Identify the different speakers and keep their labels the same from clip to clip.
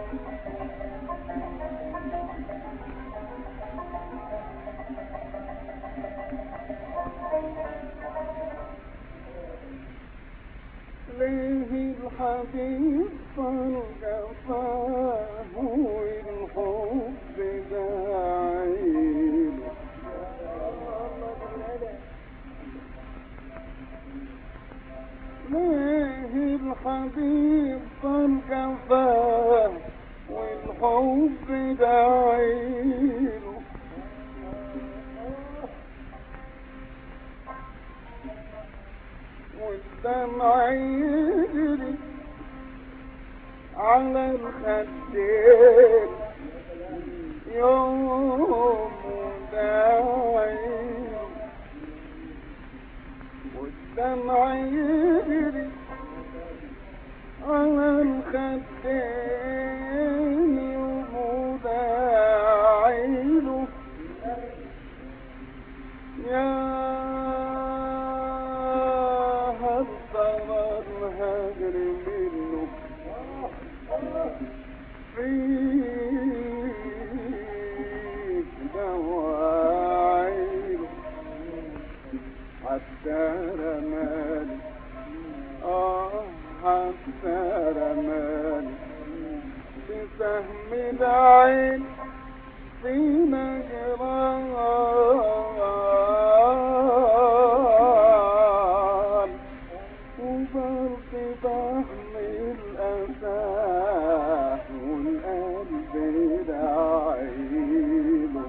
Speaker 1: ليه الحبيب فالجفاه والحب داعيله ليه الحبيب فالجفاه والحب داعيله والدمع يجري على الخدين يوم داعي والدمع يجري على الخدين يوم داعي يا هل ترى الهجر منه فيه دواعي حتى رماني آه حتى رماني بسهم العين في نجران وبرق بحمل الأساس والقلب دعيله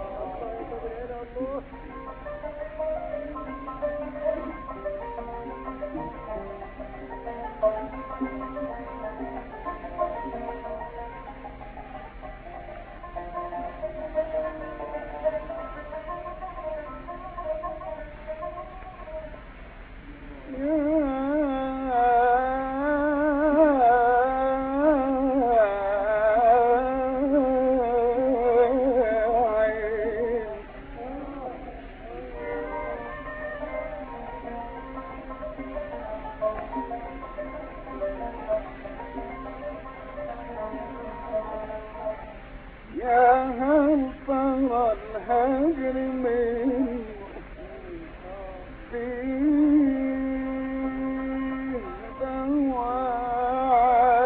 Speaker 1: يا هل ترى الهجر من فيه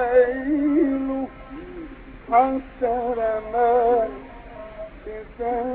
Speaker 1: دواعيله حتى رمان بسهم